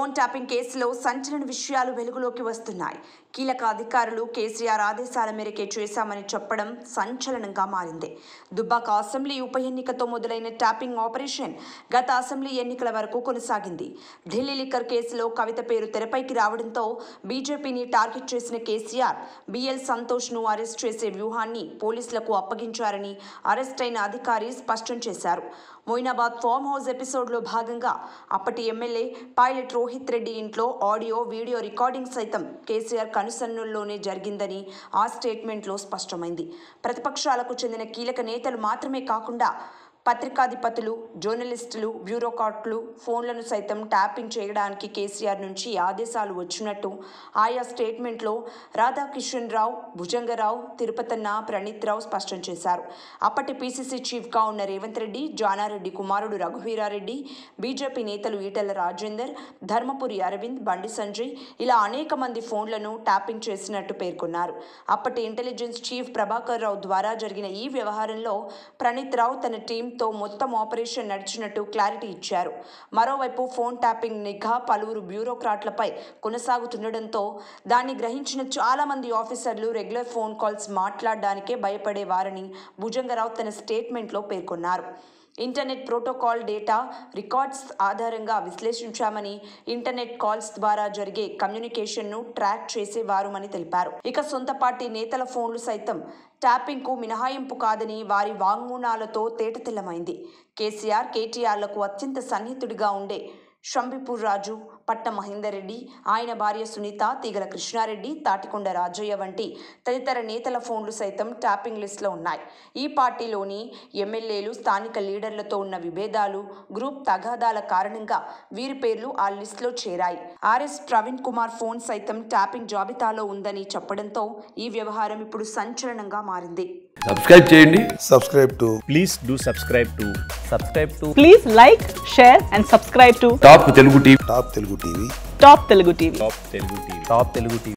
Phone tapping కేసులో సంచలన విషయాలు వెలుగులోకి వస్తున్నాయి కీలక అధికారులు కేసీఆర్ ఆదేశాల మేరకే చేశామని చెప్పడం సంచలనంగా మారింది దుబ్బాక అసెంబ్లీ ఉప ఎన్నికతో మొదలైన ట్యాపింగ్ ఆపరేషన్ గత అసెంబ్లీ ఎన్నికల వరకు కొనసాగింది ఢిల్లీ లిక్కర్ కేసులో కవిత పేరు తెరపైకి రావడంతో బీజేపీని టార్గెట్ చేసిన కేసీఆర్ బిఎల్ సంతోష్ను అరెస్ట్ చేసే వ్యూహాన్ని పోలీసులకు అప్పగించారని అరెస్ట్ అయిన అధికారి స్పష్టం చేశారు మొయినాబాద్ ఫామ్ హౌస్ ఎపిసోడ్లో భాగంగా అప్పటి ఎమ్మెల్యే పైలట్ రోహిత్ రెడ్డి ఇంట్లో ఆడియో వీడియో రికార్డింగ్ సైతం కేసీఆర్ కనుసన్నుల్లోనే జరిగిందని ఆ స్టేట్మెంట్లో స్పష్టమైంది ప్రతిపక్షాలకు చెందిన కీలక నేతలు మాత్రమే కాకుండా పత్రికాధిపతులు జర్నలిస్టులు బ్యూరోక్రాట్లు ఫోన్లను సైతం ట్యాపింగ్ చేయడానికి కేసీఆర్ నుంచి ఆదేశాలు వచ్చినట్టు ఆయా స్టేట్మెంట్లో రాధాకిషన్ రావు భుజంగరావు తిరుపతన్న ప్రణీత్ రావు స్పష్టం చేశారు అప్పటి పీసీసీ చీఫ్గా ఉన్న రేవంత్ రెడ్డి జానారెడ్డి కుమారుడు రఘువీరారెడ్డి బీజేపీ నేతలు ఈటెల రాజేందర్ ధర్మపురి అరవింద్ బండి సంజయ్ ఇలా అనేక మంది ఫోన్లను ట్యాపింగ్ చేసినట్టు పేర్కొన్నారు అప్పటి ఇంటెలిజెన్స్ చీఫ్ ప్రభాకర్ రావు ద్వారా జరిగిన ఈ వ్యవహారంలో ప్రణీత్ రావు తన టీంతో మొత్తం ఆపరేషన్ నడిచినట్టు క్లారిటీ ఇచ్చారు మరోవైపు ఫోన్ ట్యాపింగ్ నిఘా పలువురు బ్యూరోక్రాట్లపై కొనసాగుతుండటంతో దాన్ని గ్రహించిన చాలా మంది ఆఫీసర్లు రెగ్యులర్ ఫోన్ కాల్స్ మాట్లాడడానికే భయపడేవారని భుజంగరావు తన స్టేట్మెంట్లో పేర్కొన్నారు ఇంటర్నెట్ ప్రోటోకాల్ డేటా రికార్డ్స్ ఆధారంగా విశ్లేషించామని ఇంటర్నెట్ కాల్స్ ద్వారా జరిగే కమ్యూనికేషన్ను ట్రాక్ చేసేవారుమని తెలిపారు ఇక సొంత పార్టీ నేతల ఫోన్లు సైతం ట్యాపింగ్కు మినహాయింపు కాదని వారి వాంగ్మూలాలతో తేటతెల్లమైంది కేసీఆర్ కేటీఆర్లకు అత్యంత సన్నిహితుడిగా ఉండే షంబిపూర్ రాజు పట్ట మహేందర్ రెడ్డి ఆయన భార్య సునీత తీగల కృష్ణారెడ్డి తాటికొండ రాజయ్య వంటి తదితర నేతల ఫోన్లు సైతం ట్యాపింగ్ లిస్టులో ఉన్నాయి ఈ పార్టీలోని ఎమ్మెల్యేలు స్థానిక లీడర్లతో ఉన్న విభేదాలు గ్రూప్ తగాదాల కారణంగా వీరి పేర్లు ఆ లిస్టులో చేరాయి ఆర్ఎస్ ప్రవీణ్ కుమార్ ఫోన్ సైతం ట్యాపింగ్ జాబితాలో ఉందని చెప్పడంతో ఈ వ్యవహారం ఇప్పుడు సంచలనంగా మారింది సబ్స్క్రైబ్ చేయండి subscribe to please do subscribe to subscribe to Please like, share, and subscribe to top Telugu TV Top Telugu TV. Top Telugu TV. top telugu tv top telugu tv